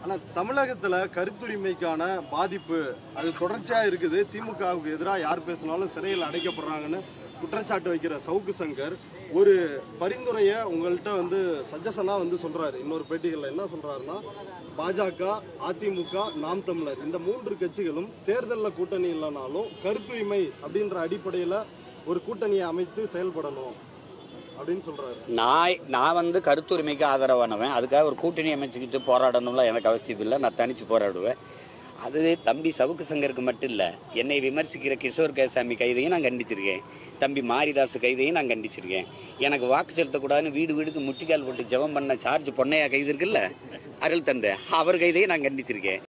ஆனா தமிழகத்துல கருத்துரிமைக்கான பாதிப்பு அது தொடர்ச்சியா இருக்குது திமுகவுக்கு எதிராக யார் பேசினாலும் சிறையில் அடைக்கப்படுறாங்கன்னு குற்றச்சாட்டு வைக்கிற சவுக்கு சங்கர் ஒரு பரிந்துரையை உங்கள்கிட்ட வந்து சஜஷனா வந்து சொல்றாரு இன்னொரு பேட்டிகள்ல என்ன சொல்றாருன்னா பாஜக அதிமுக நாம் தமிழர் இந்த மூன்று கட்சிகளும் தேர்தலில் கூட்டணி இல்லைனாலும் கருத்துரிமை அப்படின்ற அடிப்படையில் ஒரு கூட்டணியை அமைத்து செயல்படணும் அப்படின்னு சொல்றாரு நான் நான் வந்து கருத்துரிமைக்கு ஆதரவானவன் அதுக்காக ஒரு கூட்டணி அமைச்சுக்கிட்டு போராடணும்லாம் எனக்கு அவசியம் இல்லை நான் தனிச்சு போராடுவேன் அது தம்பி சவுக்கு சங்கருக்கு மட்டும் இல்லை என்னை விமர்சிக்கிற கிஷோர் கேசாமி கைதையும் நான் கண்டிச்சிருக்கேன் தம்பி மாரிதாஸ் கைதையும் நான் கண்டிச்சிருக்கேன் எனக்கு வாக்கு செலுத்தக்கூடாதுன்னு வீடு வீடுக்கு முட்டிக்கால் போட்டு ஜெபம் பண்ண சார்ஜ் பொன்னையா கைது இருக்குல்ல அருள் தந்தை அவர் கைதையும் நான் கண்டிச்சிருக்கேன்